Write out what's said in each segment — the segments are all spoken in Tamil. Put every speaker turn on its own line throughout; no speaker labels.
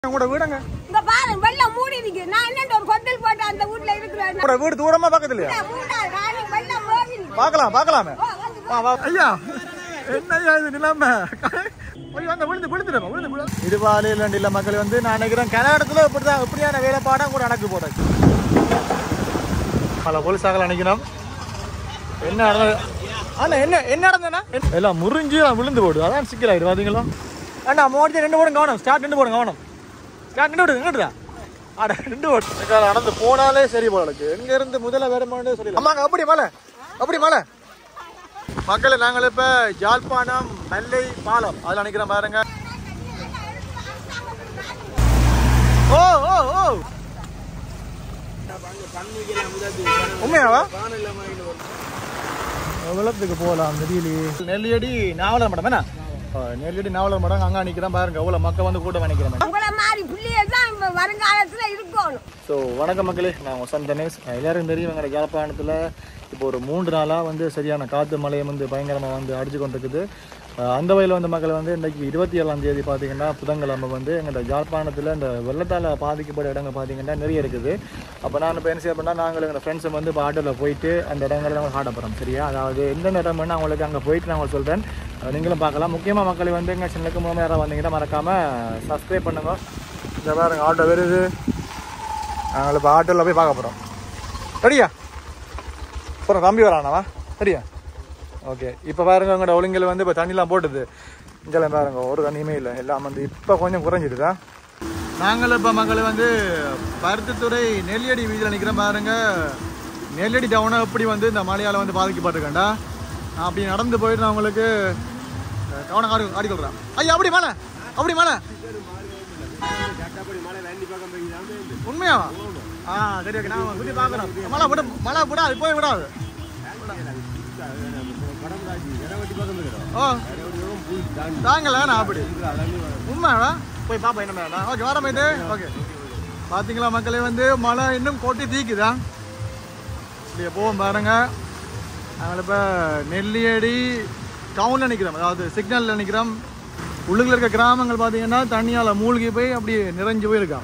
உங்களோட வீடுங்க
இங்க பாரு வெள்ளம் மூடி இருக்கு நான் என்னண்டு ஒரு கொத்தல் போட்டு அந்த வீட்ல இருக்கிறேன்
உங்களோட வீடு தூரமா பக்கத்துலயா
வெள்ளம் போகி
பார்க்கலாம் பார்க்கலாமே வா, வா. ஐயா என்ன ஐயா இது நிலைமை ஐயோ அங்க விழுந்து விழுந்துடும் விழுந்து விழு இருபாலையில் இல்ல மக்கள் வந்து நான் நினைக்கிறேன் கனடத்துல இப்படிதான் இப்படியான வேலைப்பாடம் கூட நடக்கு போட்டாச்சு பல போலீஸாக நினைக்கிறோம் என்ன நடந்தது ஆனா என்ன என்ன நடந்ததுன்னா எல்லாம் முறிஞ்சு விழுந்து போடுது அதான் சிக்கலாயிரு பாத்தீங்களா அண்ணா மோடி ரெண்டு போடும் கவனம் ஸ்டார்ட் ரெண்டு போடும் கவனம் ஸ்டார்ட் ரெண்டு விடுங்க இங்கிட்டுதா அட ரெண்டு போட்டு நடந்து போனாலே சரி போல இருக்கு எங்க இருந்து முதல்ல வேற சொல்லி ஆமாங்க அப்படி மலை அப்படி மலை மக்களை நாங்கள் இப்ப ஜாழ்ப்பாணம் நெல்லை பாலம் அதுல நினைக்கிறோம் பாருங்க ஓ ஓ ஓ உண்மையாவா வெள்ளத்துக்கு போகலாம் திடீர்லி நெல்லியடி நாவலர் மடம் என்ன ஆ, நெல்லியடி நாவலர் மடம் அங்க நிக்கிறேன் பாருங்க அவ்வளவு மக்கள் வந்து கூட்டம் நினைக்கிறேன்
உங்களை மாதிரி பிள்ளைய தான் இப்ப வருங்காலத்துல இருக்கணும்
ஸோ வணக்கம் மக்களே நான் வசந்த் கணேஷ் எல்லாரும் தெரியும் எங்களை யாழ்ப்பாணத்தில் இப்போ ஒரு மூன்று நாளாக வந்து சரியான காற்று மழையும் வந்து பயங்கரமாக வந்து அடிச்சு கொண்டிருக்குது அஹ் அந்த வகையில் வந்து மக்கள் வந்து இன்றைக்கி இருபத்தி ஏழாம் தேதி பார்த்தீங்கன்னா புதன்கிழமை வந்து எங்களோட யாழ்ப்பாணத்தில் இந்த வெள்ளத்தால் பாதிக்கப்பட்ட இடங்கள் பார்த்தீங்கன்னா நிறைய இருக்குது அப்போ நான் இப்போ என்ன செய்ய பண்ணால் நாங்கள் எங்கள் ஃப்ரெண்ட்ஸை வந்து இப்போ ஆட்டோவில் போயிட்டு அந்த இடங்களை நாங்கள் காட்ட போகிறோம் சரியா அதாவது எந்தெந்த இடம்னு அவங்களுக்கு அங்கே போயிட்டு நான் உங்களுக்கு சொல்கிறேன் நீங்களும் பார்க்கலாம் முக்கியமாக மக்களை வந்து எங்கள் சின்னக்கு மூலமாக யாராவது வந்தீங்கன்னா மறக்காமல் சப்ஸ்கிரைப் பண்ணுங்க இந்த பாருங்க ஆட்டோ வருது நாங்கள் இப்போ ஆட்டோவில் போய் பார்க்க போகிறோம் ரெடியா அப்புறம் தம்பி வரானவா ரெடியா ஓகே இப்போ பாருங்க உங்களோட ஒழுங்கில் வந்து இப்போ தண்ணிலாம் போட்டுது இங்கெல்லாம் பாருங்க ஒரு தண்ணியுமே இல்லை எல்லாம் வந்து இப்போ கொஞ்சம் குறைஞ்சிடுதா நாங்கள் இப்போ மக்களை வந்து பருத்தித்துறை நெல்லியடி வீதியில் நிற்கிறோம் பாருங்க நெல்லியடி டவுனை எப்படி வந்து இந்த மழையால் வந்து பாதிக்கப்பட்டிருக்கேன்டா நான் அப்படி நடந்து போயிட்டு நான் உங்களுக்கு அஹ், கவனம் ஆடி ஆடிக்கொள்கிறேன் ஐயா அப்படி மலை அப்படி மலை உண்மையாவா ஆ சரி ஓகே நான் சுற்றி பார்க்குறோம் மழை விட மழை விடாது போய் விடாது ஓ தாங்கல நான் அப்படி உண்மையாவா போய் பாப்பா என்ன மேடம் ஓகே வர இது ஓகே பார்த்தீங்களா மக்களே வந்து மழை இன்னும் கொட்டி தீக்குதா இப்படியே போவோம் பாருங்க நாங்கள் இப்போ நெல்லியடி டவுனில் நிற்கிறோம் அதாவது சிக்னலில் நிற்கிறோம் உள்ளுக்குள்ள இருக்க கிராமங்கள் பார்த்தீங்கன்னா தண்ணியால் மூழ்கி போய் அப்படியே நிறைஞ்சு போயிருக்கான்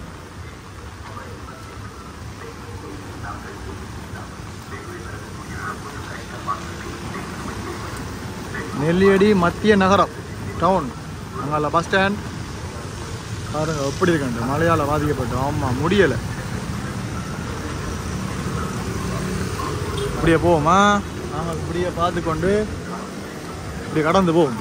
நெல்லியடி மத்திய நகரம் டவுன் அங்கே பஸ் ஸ்டாண்ட் பாருங்க எப்படி இருக்காண்டு மழையால் பாதிக்கப்பட்டோம் ஆமாம் முடியலை இப்படியே போவோமா நாங்கள் இப்படியே பார்த்து கொண்டு இப்படி கடந்து போவோம்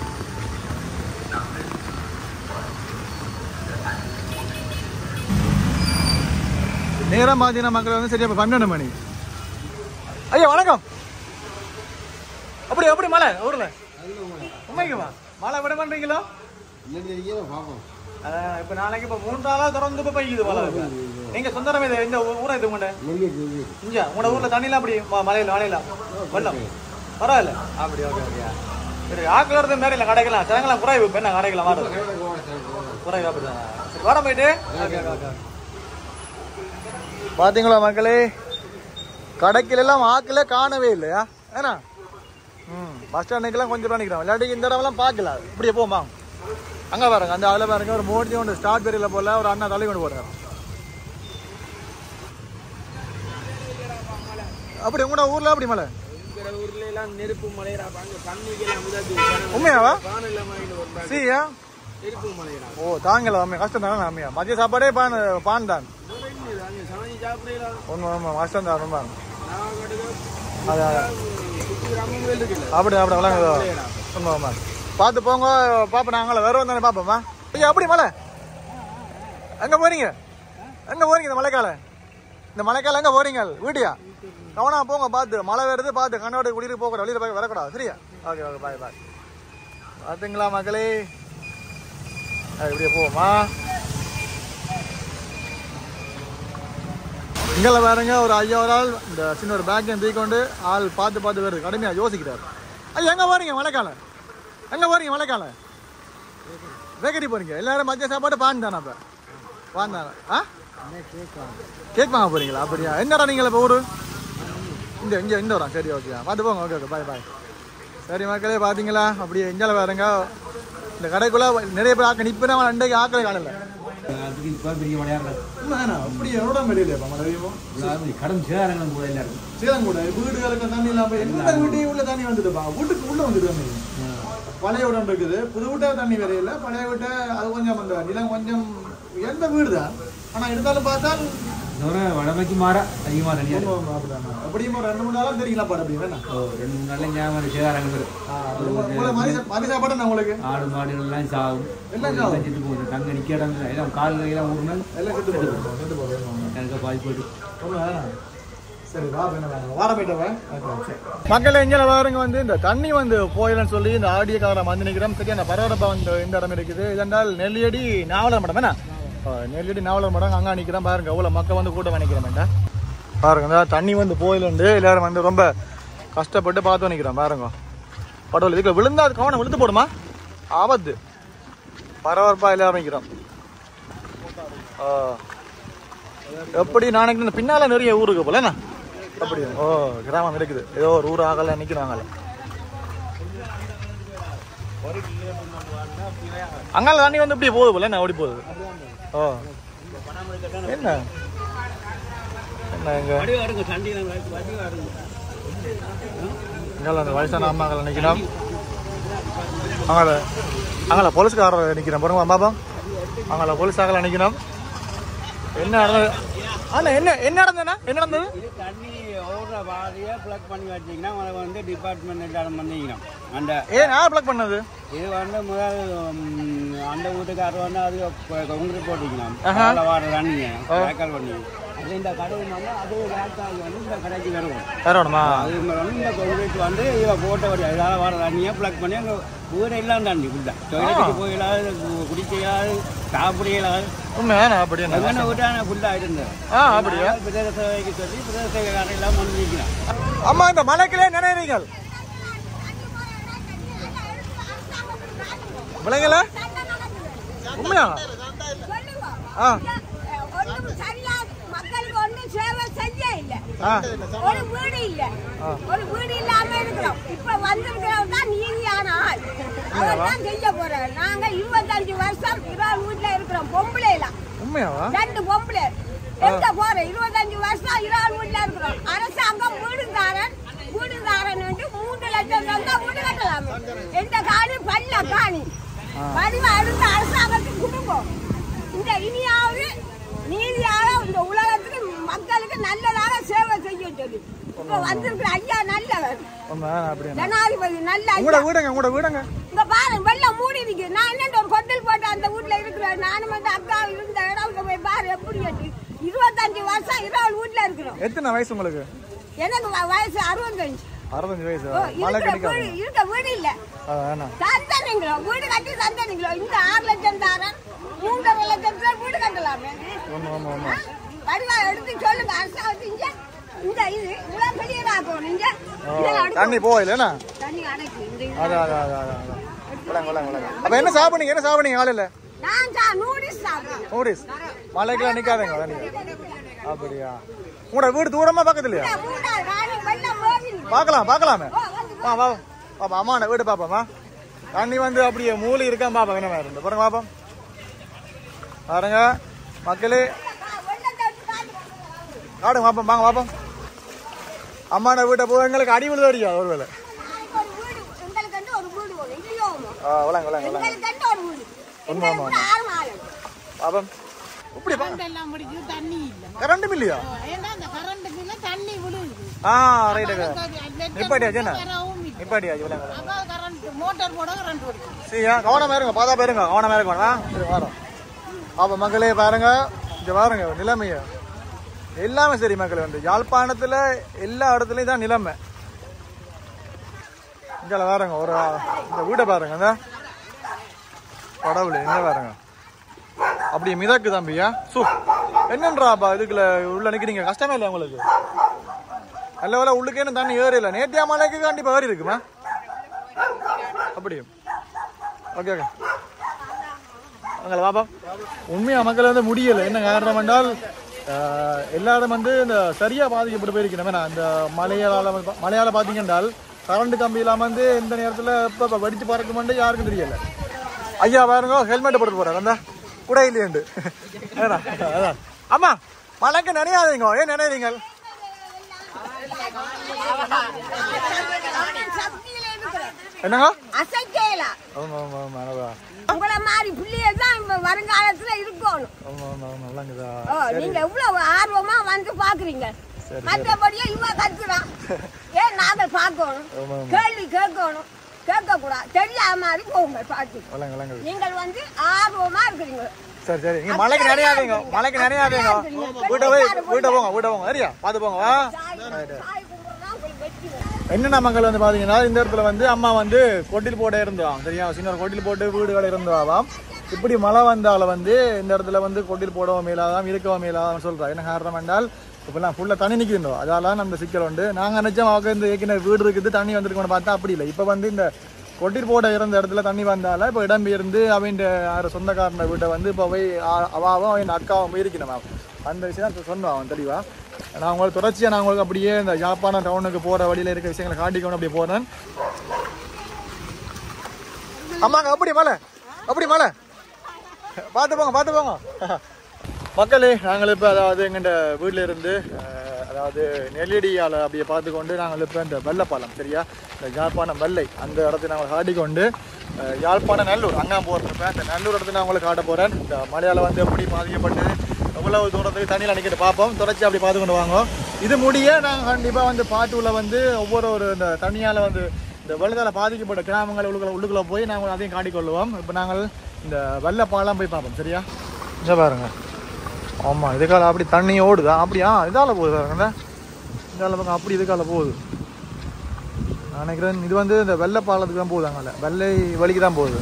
நேரம் பார்த்தீங்கன்னா மக்கள் வந்து சரியா இப்போ பன்னெண்டு மணி ஐயா வணக்கம் அப்படி எப்படி மழை ஊர்ல உண்மைக்குமா மழை விட பண்றீங்களோ அதான் இப்ப நாளைக்கு இப்ப மூணு நாளா திறந்து இப்ப பெய்யுது மழை இப்ப. நீங்க சொந்தரம் இது எந்த ஊ- ஊரா இது உங்கள்ட்ட இங்க உங்களோட ஊர்ல தண்ணிலாம் அப்படி ம- மழையில மழையில வெள்ளம் பரவாயில்ல அப்படி ஓகே ஓகே சரி ஆக்கள் வரது மாதிரி இல்லை கடைக்கலாம் ஜனங்களாம் குறைவு இப்ப என்ன கடைக்கலாம் வர குறைவு அப்படிதான் சரி வர போயிட்டு ஓகே ஓகே ஓகே பாத்தீங்களா மக்களே கடைக்கில எல்லாம் ஆக்கல காணவே இல்லையா ஏன்னா ம் பஸ் ஸ்டாண்டுக்கெல்லாம் கொஞ்சம் தூரம் நிற்கிறோம் இல்லாட்டி இந்த இடம்லாம் பார்க்கல இப்படியே போமா அங்கே பாருங்க அந்த அதில் பாருங்க ஒரு மோடி ஒன்று ஸ்டார்ட் பெரியில் போல ஒரு அண்ணா தள்ளி கொண்டு போறாரு அப்படி உங்களோட ஊர்ல அப்படி மலை
இருக்கிற ஊர்ல எல்லாம் நெருப்பு மலையரா பாங்க தண்ணிக்கெல்லாம் முதல்
உண்மையாவா
பானையில வாங்கிட்டு வருவாங்க
சீயா
நெருப்பு மலையரா
ஓ தாங்கல அம்மையா கஷ்டம் தானே அம்மையா மதிய சாப்பாடே பான் பான் தான்
அங்க சமைச்சு சாப்பிடலாம்
ஒன்று ஆமாம் கஷ்டம் தான் ரொம்ப
நான் கட்டுக்க
அது அது.
சுத்தி கிராமம் இருக்குல்ல
அப்படி அப்படி விளங்குதோ உண்மை உண்மை பார்த்து போங்க பாப்போம் நாங்கள வேற வந்தானே பார்ப்போமா ஐயா அப்படி மலை எங்க போறீங்க எங்க போறீங்க இந்த மழைக்கால இந்த மழைக்கால எங்க போறீங்க வீட்டியா கவனா போங்க பார்த்து மழை வருது பார்த்து கண்ணோட குடியிரு போக வெளியில போய் வரக்கூடாது சரியா ஓகே ஓகே பாய் பாய் பார்த்துங்களா மக்களே அது இப்படியே போவோமா இங்கே பாருங்க ஒரு ஐயா ஒரு ஆள் இந்த சின்ன ஒரு பேக்கையும் தூக்கிக்கொண்டு ஆள் பார்த்து பார்த்து வருது கடுமையாக யோசிக்கிறார் ஐயா எங்கே போறீங்க மழைக்காலம் எங்கே போறீங்க மழைக்காலம் பேக்கரி போறீங்க எல்லாரும் மதிய சாப்பாடு பான் தானே அப்போ பான் தானே ஆ கேக் வாங்க போறீங்களா அப்படியா என்னடா நீங்கள் இப்போ ஊரு இங்கே இங்கே இந்த வரோம் சரி ஓகே பார்த்து போங்க ஓகே ஓகே பாய் பாய் சரி மக்களே பார்த்தீங்களா அப்படியே எங்கே பாருங்க இந்த கடைக்குள்ள நிறைய பேர் ஆக்க நிப்பா அண்டைக்கு ஆக்களை காணல
காலத்துக்கு இப்போ பெரிய விளையாடுறது
உண்மைதானா? அப்படி எவ்வளோ வெளியில மழையுமோ
கடும் சேதாரங்களும் கூட இல்லை இருக்கு
சேலம் கூட வீடுகளுக்கு தண்ணி இல்லாம எந்த வீட்டையும் உள்ள தண்ணி வந்துட்டுப்பா வீட்டுக்கு உள்ள வந்துட்டு தண்ணி பழைய வீடம் இருக்குது புது வீட்டா தண்ணி வரையில பழைய வீட்டை அது கொஞ்சம் அந்த நிலம் கொஞ்சம் எந்த வீடு தான் ஆனா இருந்தாலும் பார்த்தால்
இன்னொரு வடமைக்கு மாற அதிகமாக தனியாக இருக்கு
ரொம்ப அப்படிதானா? எப்படியும் ஒரு ரெண்டு மூணு நாளும் தெரியல பாரு அப்படி வேணா
ஓ, ரெண்டு மூணு நாள்ல ஞாபகம் சேதாரங்கள் வரும்
மதி மதி சாப்பாடு நான் உங்களுக்கு
ஆடு மாடுகள்லாம் சாகும்
எல்லாம் சாகும்.
செத்து போகுது தங்க நிற்க இடம் இல்லை எல்லாம் கால் கையெல்லாம் ஊறினால்
எல்லாம் செத்து போகுது செத்து போகுது
எனக்கு பாதி போயிட்டு
உண்மைதானா? சரி வா என்ன வேணும் வார போயிட்டவன் மக்கள் எங்கே பாருங்க வந்து இந்த தண்ணி வந்து போயிலன்னு சொல்லி இந்த ஆடிய காலம் வந்து நிற்கிறோம் சரி அந்த பரவரப்பா வந்து இந்த இடம் இருக்குது இதென்றால் நெல்லியடி நாவலர் மடம் என்ன ஆ, நெல்லியடி நாவலர் மடம் அங்கே நிற்கிறோம் பாருங்க எவ்வளோ மக்கள் வந்து கூட்டம் நிற்கிறோம் பாருங்க இந்த தண்ணி வந்து போயிலுண்டு எல்லாரும் வந்து ரொம்ப கஷ்டப்பட்டு பார்த்து நிற்கிறோம் பாருங்க படவில் இதுக்கு விழுந்தா அது கவனம் விழுந்து போடுமா ஆபத்து பரபரப்பா எல்லாரும் நிற்கிறோம் ஆ எப்படி நாளைக்கு இந்த பின்னால நிறைய ஊருக்கு போல என்ன அப்படி ஓ கிராமம் இருக்குது ஏதோ ஒரு ஊர் ஆகல நிக்கிறாங்கல்ல அங்கால தண்ணி வந்து இப்படி போகுது போல என்ன ஓடி போகுது ஓ என்ன என்ன இங்க
வடிவாடுங்க சண்டியில் வடிவாடுங்க
இங்கால அந்த வயசான அம்மாக்கள் நிக்கிறோம் அங்கால அங்கால போலீஸ்காரர் நிக்கிறோம் பாருங்க பாப்பா அங்கால போலீஸாக நிக்கிறோம் என்ன நடந்தது ஆனா என்ன என்ன நடந்ததுண்ணா என்ன நடந்தது
இது தண்ணி ஓடுற பாதையை பிளக் பண்ணி வச்சிங்கன்னா அதை வந்து டிபார்ட்மெண்ட் எல்லாரும் பண்ணிக்கணும் அந்த
ஏன் யார் பிளாக் பண்ணது
இது வந்து முதல் ம், அந்த வீட்டுக்காரர் வந்து அது கொங்கிரீட் போட்டிக்கணும் அதில் வர தண்ணியை வேக்கல் பண்ணி அது இந்த கடை வந்து அது வேக்கால் வந்து இந்த கடைக்கு வரும்
வேறோணுமா
அது வந்து இந்த கொங்கிரீட் வந்து இவ போட்ட வழி அதால் வர தண்ணியை பிளக் பண்ணி அங்கே வீடு எல்லாம் தண்ணி ஃபுல்லாக டொய்லெட்டுக்கு போயிடாது குடிக்கையாது சாப்பிடையாது
உண்மையாண்ணா அப்படி என்ன
அங்கே வீட்டான ஃபுல்லாக இருந்தது
ஆ அப்படியா
பிரதேச சபைக்கு சொல்லி பிரதேச சபைக்காரர் எல்லாம் வந்து நிற்கிறான்
அம்மா இந்த மலைக்கிலே நினைறீங்க விளைங்கல உண்மையா ஆ
ஒன்றும் சரியா மக்களுக்கு ஒன்றும் சேவை செய்ய இல்லை
ஆ
ஒரு வீடு இல்ல ஒரு வீடு இல்லாம இருக்கிறோம் இப்ப வந்திருக்கிறவங்க தான் நீதியான ஆள் அவர் தான் செய்ய போறாரு நாங்க இருபத்தஞ்சு வருஷம் இருபது வீட்டுல இருக்கிறோம் பொம்பளை எல்லாம்
உண்மையாவா
ரெண்டு பொம்பளை எங்க போறோம் இருபத்தஞ்சு வருஷம் இருபது வீட்டுல இருக்கிறோம் அரசாங்கம் வீடுதாரன் வீடுதாரன் வந்து மூன்று லட்சம் தந்தா வீடு கட்டலாமே எந்த காணி பல்ல காணி வடிவ அடுத்த அரசாங்கத்துக்கு குடும்பம் இந்த இனியாவது நீதியாக இந்த உலகத்துக்கு மக்களுக்கு நல்லதாக சேவை செய்ய சொல்லி இப்ப வந்திருக்கிற ஐயா நல்லவர்
உண்மையா அப்படி என்ன
ஜனாதிபதி நல்ல ஐயா
உங்களோட வீடுங்க உங்களோட வீடுங்க
இங்க பாரு வெள்ளம் மூடி இருக்கு நான் என்ன ஒரு கொட்டல் போட்டு அந்த வீட்டுல இருக்கிறேன் நானும் வந்து அக்கா இருந்த இடம் இங்க போய் பாரு எப்படி இருக்கு இருபத்தஞ்சு வருஷம் இருபது வீட்டுல இருக்கிறோம்
எத்தனை வயசு உங்களுக்கு
எனக்கு வ- வயசு அறுபத்தஞ்சு
அறுபத்தஞ்சு வயசு
ஓ,
மழை
இருக்கிற
கிடைக்காது
வீடு இருக்க வீடு இல்ல
வேணாம்
தந்தனீங்களோ வீடு கட்டி தந்தனீங்களோ இந்த ஆறு லட்சம் தாரன் மூன்றரை லட்சம் ரூபாய் வீடு கட்டலாமே
ஆமா ஆமா ஆமா
வடிவா எடுத்து சொல்லுங்க அரசாங்கத்து இங்க இந்த இது இவ்வளவு பெரிய ஆகும் நீங்க இதெல்லாம் அடுக்க-
தண்ணி போகல
தண்ணி அடைக்கு இந்த இது.
அதான் அதான் அதான் அதான் அதான். விளங்க விளங்க விளங்க அப்ப என்ன சாப்பிடுங்க என்ன சாப்பிடுங்க காலையில
நான் சா நூடில்ஸ் சாப்பிடுறேன்
நூடிஸ் மலைக்கெல்லாம் நிக்காதீங்க தண்ணி அப்படியா உங்களோட வீடு தூரமா பக்கத்துலயா
மூணாவது ராணி வெள்ளம் போகுது
பார்க்கலாம் பார்க்கலாமே
ஓ, வந்து
வா வா பாப்பா அம்மாண்ட வீடு பாப்பாமா தண்ணி வந்து அப்படியே மூலி இருக்கா பாப்பா என்ன மாதிரி இருந்து பாருங்க பாப்பா பாருங்க மக்களே
வெள்ளத்தை எடுத்து காட்டு.
காடுங்க பாப்பா வாங்க பாப்பா அம்மாண்ட வீட்டை போய் எங்களுக்கு அடி விழுது அடிக்காது ஒரு வேலை
நாளைக்கு ஒரு வீடு எங்களுக்கு வந்து ஒரு வீடு வேணும் இல்லையோ
ஆ விளங்க விளங்க விளங்க
எங்களுக்கு வந்து ஒரு வீடு எங்களுக்கு கூட ஆறு மாதம்
பாப்பா இப்படி பா
எல்லாம் முடிக்குது தண்ணி இல்ல
கரண்ட் இல்லையா
ஏன்னா அந்த கரண்ட்டுக்குள்ள தண்ணி விழுகுது
ஆ ரைட்டு நிப்பாட்டியாச்சு என்ன
வரவும் இல்லை
நிப்பாட்டியாச்சு விளங்க விளங்க
அப்ப கரண்ட் மோட்டார் போட கரண்ட் வருது
சரியா கவனமா இருங்க பாதா பாருங்க கவனமா இருங்க வேணா சரி வரோம் அப்ப மக்களே பாருங்க இங்க பாருங்க நிலைமைய எல்லாமே சரி மக்களே வந்து யாழ்ப்பாணத்துல எல்லா இடத்துலயும் தான் நிலைமை இங்க பாருங்க ஒரு இந்த வீடை பாருங்க இந்த கடவுளே இங்க பாருங்க அப்படியே மிதக்கு தம்பியா சு என்னன்றாப்பா இதுக்குள்ள உள்ள நிக்கிறீங்க கஷ்டமே இல்லை உங்களுக்கு நல்ல வேலை உள்ளுக்கே இன்னும் தண்ணி ஏறி இல்லை நேத்தியா மலைக்கு கண்டிப்பா ஏறி இருக்குமா அப்படியும் ஓகே ஓகே உங்களை பாப்பா உண்மையா மக்கள் வந்து முடியல என்ன காரணம் என்றால் ஆஹ், எல்லாரும் வந்து இந்த சரியா பாதிக்கப்பட்டு போயிருக்கணும் ஏன்னா இந்த மலையால மலையால பாத்தீங்க என்றால் கரண்ட் கம்பி இல்லாம வந்து இந்த நேரத்துல எப்ப வெடிச்சு பறக்குமெண்டு யாருக்கும் தெரியல ஐயா பாருங்க ஹெல்மெட் போட்டு போறாரு அந்த கூட இல்லையண்டு அதான், அதான். அம்மா மழைக்கு நினையாதீங்க ஏன் நினைறீங்க
சக்தியில இருக்கிறேன்
என்னங்க
அசைக்கல
ஆமா ஆமா ஆமா அழகா.
உங்களை மாதிரி பிள்ளைய தான் இப்ப வருங்காலத்துல இருக்கணும்
ஆமா ஆமா ஆமா நல்லாங்குதா
ஓ, நீங்க எவ்வளவு ஆர்வமா வந்து பாக்குறீங்க
சரி.
மற்றபடியே இவ கத்துறான் ஏன் நாங்கள் பார்க்கணும்
ஆமா, ஆமா.
கேள்வி கேட்கணும் கேட்க கூடாது தெரியாத மாதிரி போங்க பாட்டு
வளங்க வளங்க
நீங்கள் வந்து ஆர்வமா இருக்கிறீங்க
சரி சரி நீங்க மலைக்கு நினையாதீங்க மலைக்கு நினையாதீங்க வீட்டை போய் வீட்டை போங்க வீட்டை போங்க சரியா பார்த்து போங்க வா
சாய் சாய் கும்பிடுறதா உங்களுக்கு வெற்றி வரும்.
என்னென்ன மக்கள் வந்து பாத்தீங்கன்னா இந்த இடத்துல வந்து அம்மா வந்து கொட்டில் போட இருந்தாம் சரியா சின்ன ஒரு கொட்டில் போட்டு வீடுகள் இருந்தாவாம் இப்படி மழை வந்தால வந்து இந்த இடத்துல வந்து கொட்டில் போடவும் மேலாதாம் இருக்கவும் மேலாதாம் சொல்றா என்ன காரணம் என்றால் இப்பெல்லாம் ஃபுல்லாக தண்ணி நிற்கின்றோம் அதால அந்த சிக்கல் உண்டு நாங்கள் நினச்சோம் அவங்க இந்த ஏற்கனவே வீடு இருக்குது தண்ணி வந்திருக்கோம்னு பார்த்தா அப்படி இல்லை இப்போ வந்து இந்த கொட்டில் போட இருந்த இடத்துல தண்ணி வந்தால இப்போ இடம்பெயர்ந்து அவன் யார் சொந்தக்காரன வீட்டை வந்து இப்போ போய் ஆ- அவாவும் அவன் அக்காவும் போய் இருக்கணும் அந்த விஷயம் சொன்னோம் அவன் தெளிவா நான் உங்களுக்கு தொடர்ச்சியாக நான் உங்களுக்கு அப்படியே இந்த யாழ்ப்பாணம் டவுனுக்கு போகிற வழியில் இருக்க விஷயங்களை காட்டிக்கணும் அப்படி போனேன் ஆமாங்க அப்படி மலை அப்படி மலை பார்த்து போங்க பார்த்து போங்க மக்களே நாங்கள் இப்போ அதாவது எங்கள்ட வீட்டில் இருந்து அஹ், அதாவது நெல்லடியால் அப்படியே பார்த்து கொண்டு நாங்கள் இப்போ இந்த வெள்ளைப்பாலம் சரியா இந்த யாழ்ப்பாணம் வெள்ளை அந்த இடத்தை நாங்கள் காட்டிக்கொண்டு அஹ், யாழ்ப்பாணம் நல்லூர் அங்கே போகிறப்ப அந்த நல்லூர் இடத்துல நான் உங்களுக்கு காட்ட போகிறேன் இந்த மலையாள வந்து எப்படி பாதிக்கப்பட்டு எவ்வளவு தூரத்துக்கு தண்ணியில் அணைக்கிட்டு பார்ப்போம் தொடர்ச்சி அப்படி பார்த்து கொண்டு வாங்க இது முடிய நாங்கள் கண்டிப்பாக வந்து பாட்டுல வந்து ஒவ்வொரு ஒரு இந்த தண்ணியால் வந்து இந்த வெள்ளத்தால் பாதிக்கப்பட்ட கிராமங்கள் உள்ளுக்குள்ள உள்ளுக்குள்ள போய் நாங்கள் அதையும் காட்டிக்கொள்வோம் இப்போ நாங்கள் இந்த வெள்ளப்பாலம் போய் பார்ப்போம் சரியா இங்கே பாருங்க ஆமாம் இதுக்கால அப்படி தண்ணி ஓடுதா அப்படியா இதால போகுது பாருங்க இதால பக்கம் அப்படி இதுக்கால போகுது நான் நினைக்கிறேன் இது வந்து இந்த வெள்ளை பாலத்துக்கு தான் போகுது அங்கே வெள்ளை வழிக்கு தான் போகுது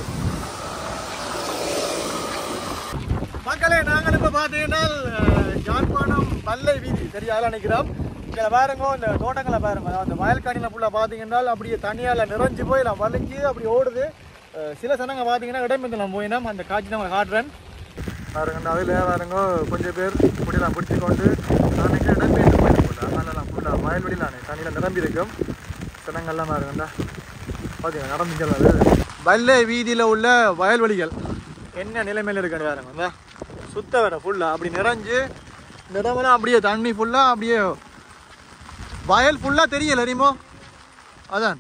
மக்களே நாங்கள் இப்போ பார்த்தீங்கன்னா அஹ், யாழ்ப்பாணம் வல்லை வீதி சரியா அதில் நிற்கிறோம் இதில் பாருங்க இந்த தோட்டங்களை பாருங்க அதாவது அந்த வயல்காணியில் ஃபுல்லாக பார்த்தீங்கன்னா அப்படியே தண்ணியால் நிறைஞ்சு போய் நான் வலிஞ்சு அப்படி ஓடுது அஹ், சில சனங்க பார்த்தீங்கன்னா இடம்பெந்தலாம் போயினோம் அந்த காட்சி நான் காட்டுறேன் பாருங்க அதில் பாருங்க கொஞ்சம் பேர் இப்படிலாம் பிடிச்சி கொண்டு நான் நினைக்கிறேன் இடம்பெயர்ந்து போயிட்டு போல அதனால ஃபுல்லாக வயல்வெளியிலானே தண்ணியில் நிரம்பி இருக்கும் சனங்கள்லாம் பாருங்கண்டா பார்த்தீங்க நடந்துக்கிறது வல்லை வீதியில் உள்ள வயல்வெளிகள் என்ன நிலைமையில் இருக்குன்னு பாருங்க இந்த சுத்த வர ஃபுல்லாக அப்படி நிறைஞ்சு இந்த இடமெல்லாம் அப்படியே தண்ணி ஃபுல்லாக அப்படியே வயல் ஃபுல்லாக தெரியல அறிமோ அதான்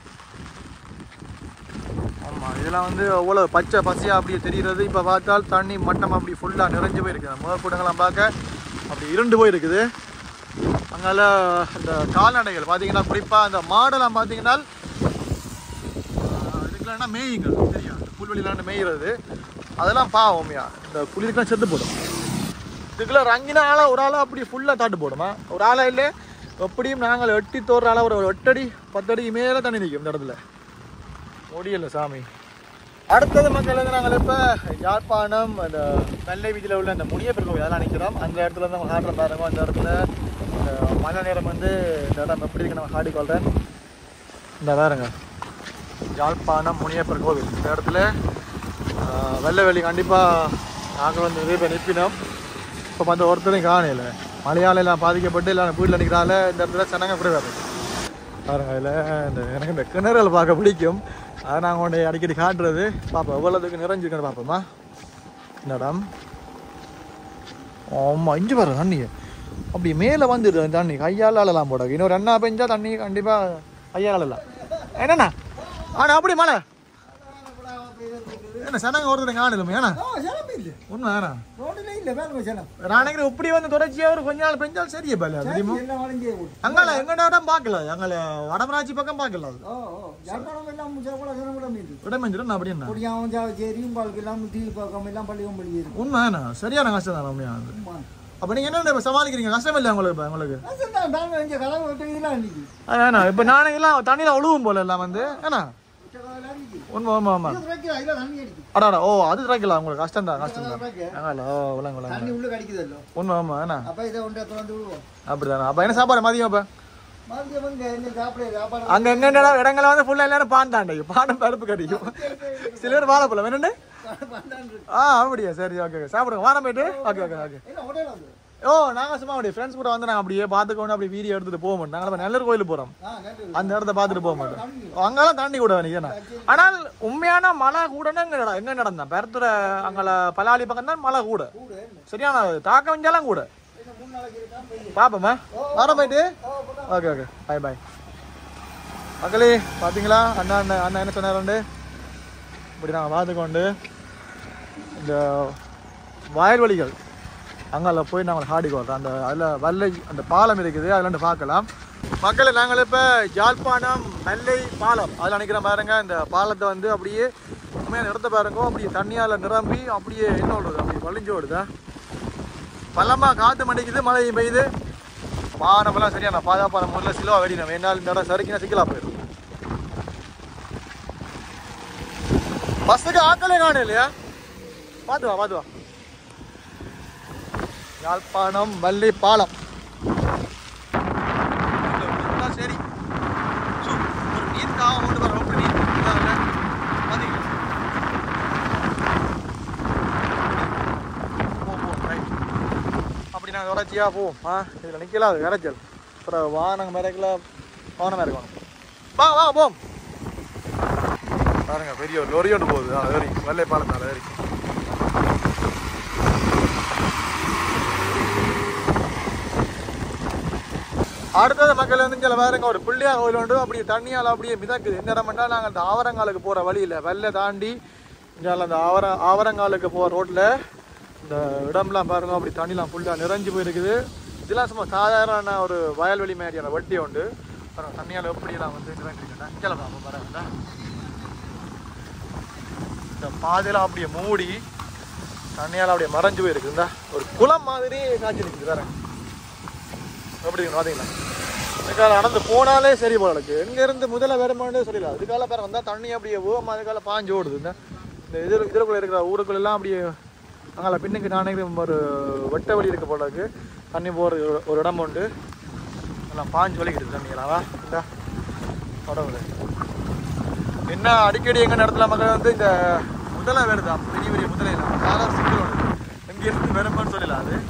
ஆமாம் இதெல்லாம் வந்து அவ்வளோ பச்சை பசையாக அப்படியே தெரிகிறது இப்போ பார்த்தால் தண்ணி மட்டம் அப்படி ஃபுல்லாக நிறைஞ்சு போயிருக்கு முதற்கூடங்கள்லாம் பார்க்க அப்படி இருண்டு போயிருக்குது அங்கால அந்த கால்நடைகள் பார்த்தீங்கன்னா குறிப்பாக அந்த மாடெல்லாம் பார்த்தீங்கன்னா ஆஹ் இதுக்கெல்லாம் என்ன மேயுங்க தெரியும் இந்த புல்வெளிலாம் மேய்கிறது அதெல்லாம் பாவம்யா இந்த புலிக்கெல்லாம் செத்து போடும் இதுக்குள்ள ரங்கின ஆளா ஒரு ஆளா அப்படி ஃபுல்லாக தாட்டு போடுமா ஒரு ஆளா இல்லை எப்படியும் நாங்கள் எட்டி தோற ஆளா ஒரு எட்டடி பத்தடி மேலே தண்ணி நிற்கும் இந்த இடத்துல முடியல சாமி அடுத்தது மக்கள் வந்து நாங்கள் இப்போ யாழ்ப்பாணம் அந்த வெள்ளை வீதியில் உள்ள அந்த முனியப்பர் கோவில் அதெல்லாம் நிற்கிறோம் அந்த இடத்துல வந்து நம்ம காட்டுறோம் பாருங்க அந்த இடத்துல இந்த மழை நேரம் வந்து இந்த இடம் எப்படி இருக்கு நம்ம காட்டிக்கொள்கிறேன் இந்த பாருங்க யாழ்ப்பாணம் முனியப்பர் கோவில் இந்த இடத்துல ஆஹ், வெள்ளை வெளி கண்டிப்பாக நாங்கள் வந்து நிறைய பேர் நிற்பினோம் இப்போ வந்து ஒருத்தரையும் காணையில் மழையால எல்லாம் பாதிக்கப்பட்டு எல்லாம் வீட்டில் நிற்கிறால இந்த இடத்துல சனங்க குறைவாரு பாருங்க இதில் இந்த எனக்கு இந்த கிணறுகள் பார்க்க பிடிக்கும் அதை நாங்கள் உடனே அடிக்கடி காட்டுறது பார்ப்போம் எவ்வளோதுக்கு நிறைஞ்சிருக்குன்னு பார்ப்போமா இந்த இடம் ஆமாம் இஞ்சி பாரு தண்ணி அப்படி மேலே வந்துடுது அந்த தண்ணி கையால் அழலாம் போட இன்னொரு ரெண்டா பெஞ்சா தண்ணி கண்டிப்பாக கையால் அழலாம் என்னண்ணா ஆனா அப்படி மழை என்ன சனங்க ஒருத்தர் காணலும் ஏன்னா உண்மை வேணா
ரோட்டிலே இல்லை வேலை சேலம்
நான் நினைக்கிறேன் இப்படி வந்து தொடர்ச்சியா ஒரு கொஞ்ச நாள் பெஞ்சால் சரியே பல தெரியுமா
எல்லாம் வளைஞ்சே போட்டு
அங்கால எங்க இடம் பார்க்கல அங்கால வடமராட்சி பக்கம் பார்க்கல அது
ஓ ஓ யாழ்ப்பாணம் எல்லாம் முடிச்சா கூட ஜனம் கூட மீது
இடம் பெஞ்சிடும் அப்படி என்ன
பொடியாவும் ஜாவச்சேரி உங்களுக்கு எல்லாம் தீ பக்கம் எல்லாம் பள்ளியும் பள்ளி இருக்கும்
உண்மை வேணா சரியான கஷ்டம் தான் உண்மையா அப்ப நீங்க என்ன இப்ப சமாளிக்கிறீங்க கஷ்டம் இல்லை உங்களுக்கு இப்ப உங்களுக்கு
இங்கே கலவை விட்டு இதெல்லாம் அன்னைக்கு
ஏன்னா இப்ப நானே எல்லாம் தண்ணியில ஒழுகும் போல எல்லாம் வந்து ஏன்னா
அன்னைக்கு
உண்மை உண்மை உண்மை
குறைக்கிறா இல்லை தண்ணி அடிக்கும்
அடாடா ஓ அது திறக்கலாம் உங்களுக்கு கஷ்டம் தான் கஷ்டம் தான் அங்கால ஓ விளங்க விளங்க
தண்ணி உள்ள கடிக்குதல்லோ
உண்மை உண்மை ஏன்னா
அப்ப இதை ஒன்றை திறந்து விடுவோம்
அப்படிதானே அப்ப என்ன சாப்பாடு மதியம் அப்ப
மறுபடியும் வந்து என்ன சாப்பிட சாப்பாடு
அங்க எங்க இடங்களை வந்து ஃபுல்லா எல்லாரும் பாண்டாண்டைக்கு பாடம் பருப்பு கடிக்கும் சில பேர் வாழைப்பழம் என்னண்டு
பண்ணாண்டு
ஆ அப்படியா சரி ஓகே ஓகே சாப்பிடுங்க வாரம் போயிட்டு ஓகே ஓகே ஓகே
என்ன ஹோட்டல் வந்து
ஓ நாங்க சும்மா அப்படியே ஃப்ரெண்ட்ஸ் கூட வந்து நாங்க அப்படியே பார்த்துக்கணும் அப்படியே வீடியோ எடுத்துட்டு போக மாட்டோம் நாங்க இப்ப நல்லூர் கோயிலுக்கு போறோம் அந்த இடத்த பார்த்துட்டு போக மாட்டோம் அங்கெல்லாம் தாண்டி கூட வேணும் ஆனால் உண்மையான மழை கூடன்னா எங்க நட- எங்க நடந்தான் பெருத்துற அங்கே பலாளி பக்கம் தான் மழை கூட சரியான தாக்கம் இங்கெல்லாம் கூட பாப்போமா வரோம் போயிட்டு ஓகே ஓகே பாய் பாய் மக்களே பார்த்தீங்களா அண்ணா அண்ணன் அண்ணா என்ன சொன்னாரு இப்படி நாங்கள் பார்த்துக்கொண்டு இந்த வயல்வெளிகள் அங்கே போய் நாங்கள் ஹாடிக்கு வர்றோம் அந்த அதில் வல்லை அந்த பாலம் இருக்குது அதில் பார்க்கலாம் மக்களை நாங்கள் இப்போ யாழ்ப்பாணம் நெல்லை பாலம் அதில் நினைக்கிற பாருங்க இந்த பாலத்தை வந்து அப்படியே உண்மையான இடத்த பாருங்க அப்படியே தண்ணியால் நிரம்பி அப்படியே என்ன ஓடுது அப்படி வலிஞ்சு ஓடுதா பள்ளமாக காற்று மணிக்குது மழை பெய்யுது வானமெல்லாம் சரியான பாதுகாப்பான முறையில் சிலுவா வெடினோம் என்னால் இந்த இடம் சரிக்கினா சிக்கலா போயிடும் பஸ்ஸுக்கு ஆக்களே காணும் இல்லையா பார்த்து வா பார்த்து வா யாழ்ப்பாணம் வள்ளி பாலம் சரி சு, ஒரு நீர் காவம் கொண்டு வர ரொம்ப நீர் இதாகல. பாத்தீங்களா? போ, போ, right. அப்படி நாங்கள் தொடர்ச்சியாக போவோம் ஆ இதில் நிற்கல அது இறைச்சல் அப்புறம் வானங்க மிரக்கல வானம் இறக்கணும் வா வா போம் பாருங்க பெரிய ஒரு லொரி ஒன்று போகுது அது ஏறி வெள்ளை பாலத்தால் ஏறி அடுத்தது மக்கள் வந்து இங்கே வேறங்க ஒரு பிள்ளையார் கோயில் உண்டு அப்படியே தண்ணியால் அப்படியே மிதக்குது என்ன இடம்னா நாங்கள் அந்த ஆவரங்காலுக்கு போகிற வழியில் வெள்ளை தாண்டி இங்கே அந்த ஆவர ஆவரங்காலுக்கு போகிற ரோட்டில் இந்த இடம்லாம் பாருங்க அப்படி தண்ணிலாம் ஃபுல்லாக நிறைஞ்சு போயிருக்குது இதெல்லாம் சும்மா சாதாரண ஒரு வயல்வெளி மாதிரியான வட்டி உண்டு பாருங்க தண்ணியால் எப்படியெல்லாம் வந்து நிறைஞ்சிருக்குன்னா இங்கே பாருங்க பாருங்க இந்த பாதையெல்லாம் அப்படியே மூடி தண்ணியால் அப்படியே மறைஞ்சு போயிருக்கு இந்த ஒரு குளம் மாதிரி காய்ச்சி நிற்குது வேற எப்படி இருக்கு பார்த்தீங்களா இதுக்கால நடந்து போனாலே சரி போல இருக்கு எங்க இருந்து முதல்ல வருமானே சொல்லல அதுக்கால பேர வந்தா தண்ணி அப்படியே ஓமா அதுக்கால பாஞ்சு ஓடுது இந்த இந்த இதில் இதற்குள்ள இருக்கிற ஊருக்குள்ள எல்லாம் அப்படியே அங்கால பின்னுக்கு நானே ஒரு வெட்ட வழி இருக்க போல இருக்கு தண்ணி போகிற ஒரு இடம் உண்டு எல்லாம் பாஞ்சு வலிக்கிட்டு தண்ணியெல்லாம் வா இந்த உடம்புல என்ன அடிக்கடி எங்க இடத்துல மக்கள் வந்து இந்த முதலை வருதா பெரிய பெரிய முதலை இல்லை காலர் சிக்கல் ஒன்று எங்க இருந்து வருமான்னு சொல்லலாம் அது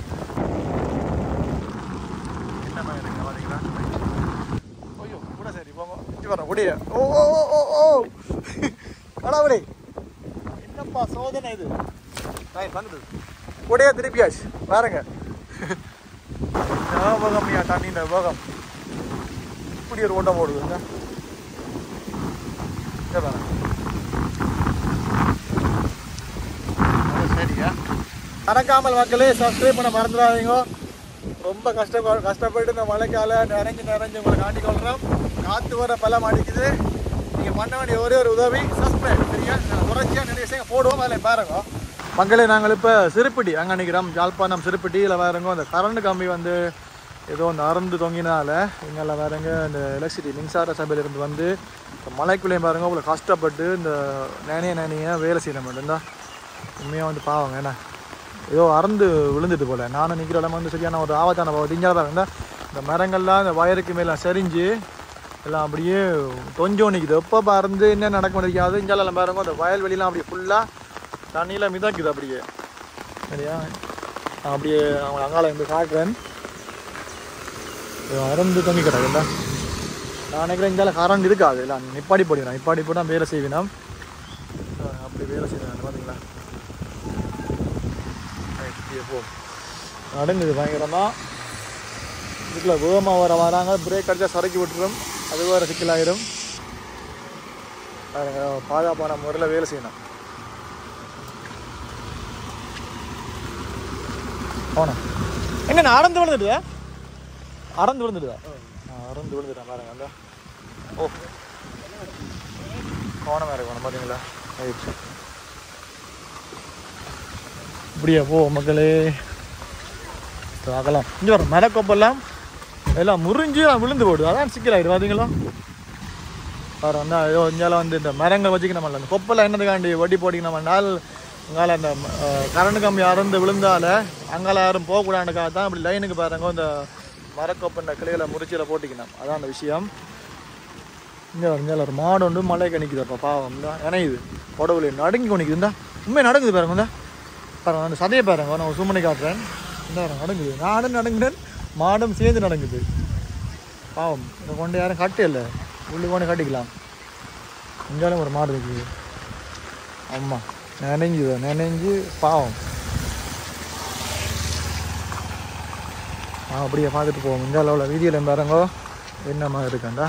என்ன மாதிரி இருக்கு பாத்தீங்களா ஐயோ கூட சரி போங்க இங்க வரோம் ஒடிய ஓ ஓ ஓ ஓ ஓ கடவுளே என்னப்பா சோதனை இது ரைட் வந்துடு ஒடிய திருப்பியாச்சு பாருங்க போகம்யா தண்ணின்ற போகம் இப்படி ஒரு ஓட்டம் ஓடுதுங்க இங்க பாருங்க அது சரியா மறக்காமல் மக்களே சப்ஸ்கிரைப் பண்ண மறந்துடாதீங்க ரொம்ப கஷ்ட கஷ்டப்பட்டு இந்த மழைக்கால நிறைஞ்சு நிறைஞ்சு உங்களை காட்டி கொள்கிறோம் காற்று வர பலம் அடிக்குது நீங்கள் பண்ண வேண்டிய ஒரே ஒரு உதவி சப்ஸ்கிரைப் சரியா நான் தொடர்ச்சியாக நிறைய விஷயம் போடுவோம் அதில் பாருங்க மக்களே நாங்கள் இப்போ சிறுப்பிடி அங்கே நிற்கிறோம் யாழ்ப்பாணம் சிறுப்பிட்டியில் வேறுங்க அந்த கரண்ட் கம்பி வந்து ஏதோ அந்த அறந்து தொங்கினால இங்கெல்லாம் வேறுங்க இந்த எலக்ட்ரிசிட்டி மின்சார சபையிலிருந்து வந்து இந்த மலைக்குள்ளேயும் பாருங்க இவ்வளோ கஷ்டப்பட்டு இந்த நேனைய நேனைய வேலை செய்யணும் மட்டும்தான் உண்மையாக வந்து பாவங்க என்ன ஏதோ அறந்து விழுந்துட்டு போல நானும் நிற்கிற இடம் வந்து சரியான ஒரு ஆபத்தான பாவம் திங்காத பாருங்க இந்த மரங்கள்லாம் இந்த வயருக்கு மேலே சரிஞ்சு எல்லாம் அப்படியே தொஞ்சம் நிற்குது எப்போ பறந்து என்ன நடக்க முடியாது இங்கெல்லாம் பாருங்க அந்த வயல்வெளிலாம் அப்படியே ஃபுல்லாக தண்ணியில் மிதக்குது அப்படியே சரியா நான் அப்படியே அவங்க அங்கால இருந்து காட்டுறேன் இது அறந்து தொங்கி கிடக்குல்ல நான் நினைக்கிறேன் இங்கால கரண்ட் இருக்காது இல்லை நிப்பாடி போடுவேன் நிப்பாடி போட்டு வேலை செய்வேன் அப்படி வேலை செய்வேன் பார்த்தீங்களா இப்படியே போ நடுங்குது பயங்கரமாக இதுக்குள்ள வேகமாக வர வராங்க பிரேக் அடிச்சா சரக்கி விட்டுரும் அது வேறு சிக்கலாயிரும் பாருங்க பாதுகாப்பான முறையில் வேலை செய்யணும் போனேன் எங்க நான் அறந்து விழுந்துடுதா அறந்து விழுந்துடுதா ஆ, அறந்து விழுந்துட்டேன் பாருங்க அந்த ஓ கோணமாக இருக்கணும் பார்த்தீங்களா ரைட் இப்படியே போ மக்களே அகலாம் இங்கே வர மரக்கொப்பெல்லாம் எல்லாம் முறிஞ்சு விழுந்து போடுது அதான் சிக்கலாயிடும் பார்த்தீங்களா வேறு வந்து ஐயோ இங்கால வந்து இந்த மரங்கள் வச்சுக்கணுமல்ல அந்த கொப்பெல்லாம் என்னதுக்காண்டி வட்டி போட்டிக்கணும்னால் அங்கால அந்த கரண்ட் கம்பி அறந்து விழுந்தால அங்கால யாரும் போகக்கூடாதுக்காக தான் இப்படி லைனுக்கு பாருங்க இந்த மரக்கொப்பை கிளையில முறிச்சியில் போட்டிக்கணும் அதான் அந்த விஷயம் இங்கே இங்கே ஒரு மாடு ஒன்று மலை கணிக்குதுப்பா பாவம் தான் இணையுது உடவுல நடுங்கி கொணிக்குது இந்தா உண்மை நடக்குது பாருங்க இந்தா பாருங்க அந்த சதையை பாருங்க நான் சும்மனை காட்டுறேன் இந்த நடங்குது நானும் நடங்குறேன் மாடும் சேர்ந்து நடங்குது பாவம் இதை கொண்டு யாரும் கட்டு இல்லை உள்ளுக்கு கொண்டு கட்டிக்கலாம் இங்காலும் ஒரு மாடு இருக்குது ஆமா நினைஞ்சுது நினைஞ்சு பாவம் ஆ அப்படியே பார்த்துட்டு போவோம் இந்த அளவில் வீதியில் பாருங்கோ என்ன மாதிரி இருக்காண்டா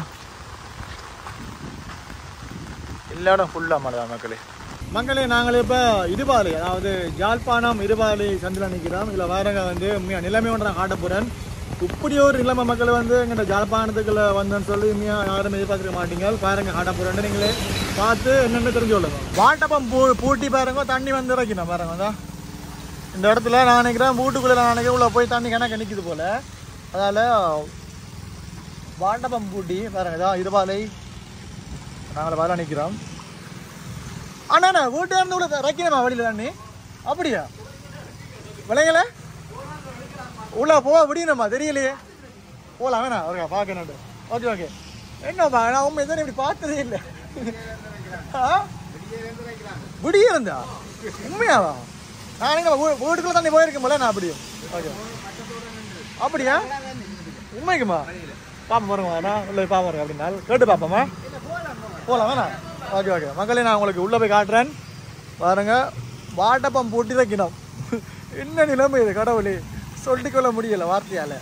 எல்லா இடம் ஃபுல்லாக மழை தான் மக்களே மக்களே நாங்கள் இப்போ இடுபாலை அதாவது ஜாழ்ப்பாணம் இடுபாலை சந்தில் நிற்கிறோம் இதில் வேறங்க வந்து உண்மையாக நிலைமை ஒன்று நான் காட்ட போகிறேன் இப்படி ஒரு நிலைமை மக்கள் வந்து எங்கிட்ட ஜாழ்ப்பாணத்துக்குள்ள வந்தேன்னு சொல்லி உண்மையாக யாரும் எதிர்பார்க்க மாட்டீங்க பாருங்க காட்ட போகிறேன் நீங்களே பார்த்து என்னென்னு தெரிஞ்சு கொள்ளுங்க வாட்டப்பம் பூ பூட்டி பாருங்க தண்ணி வந்து இறக்கணும் பாருங்க தான் இந்த இடத்துல நான் நினைக்கிறேன் வீட்டுக்குள்ளே நான் நினைக்கிறேன் உள்ள போய் தண்ணி கணக்கு நிற்கிது போல் அதால் வாட்டப்பம் பூட்டி பாருங்க இதான் இருபாலை நாங்கள் வேலை நிற்கிறோம் அண்ணா வீட்டு இருந்து உள்ள இறக்கணுமா வழியில் தண்ணி அப்படியா விளையல உள்ள போக முடியணுமா தெரியலையே போகலாம் வேணா அவருக்கா பார்க்கணும் ஓகே ஓகே என்னப்பா நான் உண்மை எதுவும் இப்படி பார்த்ததே இல்லை ஆ விடிய இருந்தா உண்மையாவா நான் எங்க வீ- வீட்டுக்குள்ள தண்ணி போயிருக்கேன் போல நான் அப்படியும் ஓகே அப்படியா உண்மைக்குமா பாப்பா பாருங்க நான் உள்ள போய் பாப்பா அப்படின்னா கேட்டு பாப்போமா போகலாம் வேணாம் ஓகே ஓகே மக்களே நான் உங்களுக்கு உள்ளே போய் காட்டுறேன் பாருங்க வாட்டப்பம் போட்டி வைக்கணும் என்ன நிலைமை இது கடவுளே சொல்லிக்கொள்ள முடியல வார்த்தையால்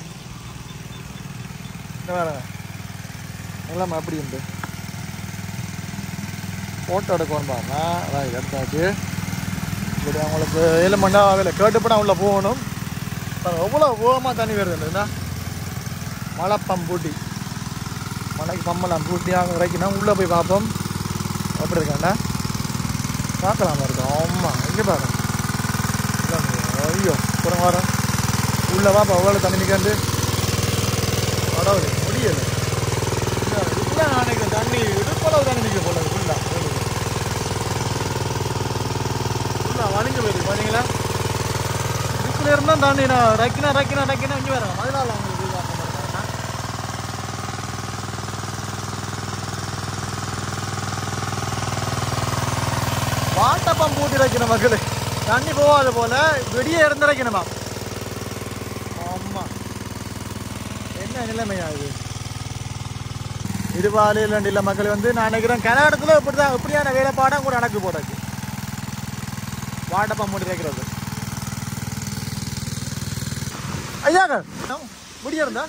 இந்த பாருங்க நிலைமை அப்படி உண்டு ஃபோட்டோ எடுக்கணும் பாருங்க அதான் இது எடுத்தாச்சு இப்படி அவங்களுக்கு ஏழு மணி நேரம் ஆகல கேட்டுப்பட உள்ள போகணும் பாருங்க, எவ்வளோ வேகமாக தண்ணி வருதுன்னா மலைப்பம் பூட்டி மலைக்கு பம்பலாம் பூட்டி அங்கே வரைக்கும் உள்ளே போய் பார்ப்போம் அப்படி இருக்காண்டா பார்க்கலாம் இருக்கோம் ஆமாம் எங்கே பாரு ஐயோ புறம் வரேன் உள்ளே வாப்பா எவ்வளோ தண்ணி நிற்காண்டு கடவுளே முடியலை இல்லை நினைக்கிறேன் தண்ணி இடுப்பளவு தண்ணி நிற்க போல ஃபுல்லாக ஃபுல்லாக வலிஞ்சு போயிருக்கு பார்த்தீங்களா இதுக்குள்ள இருந்தால் தண்ணி நான் ரக்கினா ரக்கினா ரக்கினா இங்கே வரேன் அதனால அவங்களுக்கு இது ஆக்க மாட்டேன் வாட்டப்பம் பூட்டி வைக்கணும் மக்களே தண்ணி போகாத போல வெடியே இருந்து வைக்கணுமா ஆமா என்ன நிலைமையா இது இருபாலையில் இல்லை மக்கள் வந்து நான் நினைக்கிறேன் கனடத்தில் இப்படி தான் இப்படியான வேலைப்பாடம் கூட நடக்கு போடாது வாட்டப்பம் மூடி வைக்கிறது ஐயாங்க முடிய இருந்தா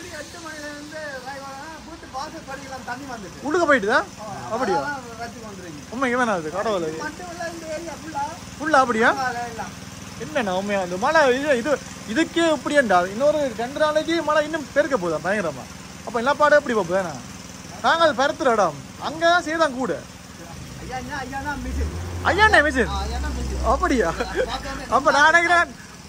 உள்ளுக்க போயிட்டுதா அப்படியா உண்மைக்கு வேணாம் அது கடவுள் ஃபுல்லா அப்படியா என்னண்ணா உண்மையா அந்த மழை இது இது இதுக்கே இப்படியாண்டா இன்னொரு ரெண்டு நாளைக்கு மழை இன்னும் பெருக்க போதா பயங்கரமா அப்ப எல்லா பாடம் எப்படி போகுது நாங்கள் பருத்துற இடம் அங்கே தான் சேதம் கூட ஐயாண்ணே மிஷின் அப்படியா அப்ப நான் நினைக்கிறேன்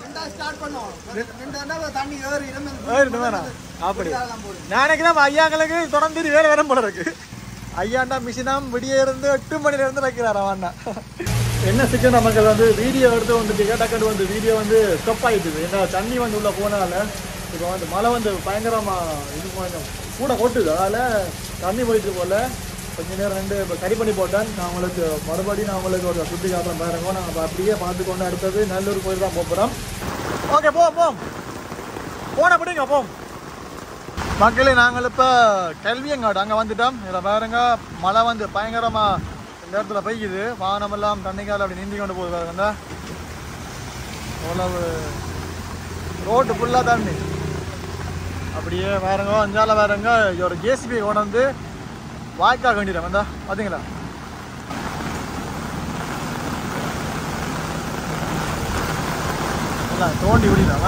ஏறிட்டு வேணாம் அப்படியா நான் நினைக்கிறேன் ஐயாங்களுக்கு தொடர்ந்து இது வேலை வரும் போல இருக்கு ஐயாண்டா மிஷினாம் விடிய இருந்து எட்டு மணில இருந்து வைக்கிறார் அவன் என்ன சிக்கன மக்கள் வந்து வீடியோ எடுத்து வந்துட்டு டக்குனு வந்து வீடியோ வந்து ஸ்டப் ஆயிட்டுது ஏன்னா தண்ணி வந்து உள்ள போனால இப்போ வந்து மழை வந்து பயங்கரமா இது கொஞ்சம் கூட கொட்டுது அதனால தண்ணி போயிட்டு போல கொஞ்ச நேரம் ரெண்டு இப்போ சரி பண்ணி போட்டேன் நான் உங்களுக்கு மறுபடியும் நான் உங்களுக்கு ஒரு சுற்றி காட்டுறேன் பாருங்க நாங்கள் அப்படியே பார்த்து கொண்டு அடுத்தது நல்லூர் கோயில் தான் போகிறோம் ஓகே போம் போம் போன பிடிங்க போம் மக்களே நாங்கள் இப்போ கல்வியங்காடு அங்கே வந்துட்டோம் இதில் பாருங்க மழை வந்து பயங்கரமாக இந்த இடத்துல பெய்யுது வானமெல்லாம் தண்ணிக்கால அப்படி நீந்தி கொண்டு போகுது பாருங்க அவ்வளவு ரோட்டு ஃபுல்லாக தண்ணி அப்படியே வேறங்க அஞ்சால வேறங்க ஒரு ஜேசிபி கொண்டு வந்து வாய்க்கால் வேண்டிடுறேன் வந்தா பார்த்தீங்களா எல்லாம் தோண்டி விடினாவா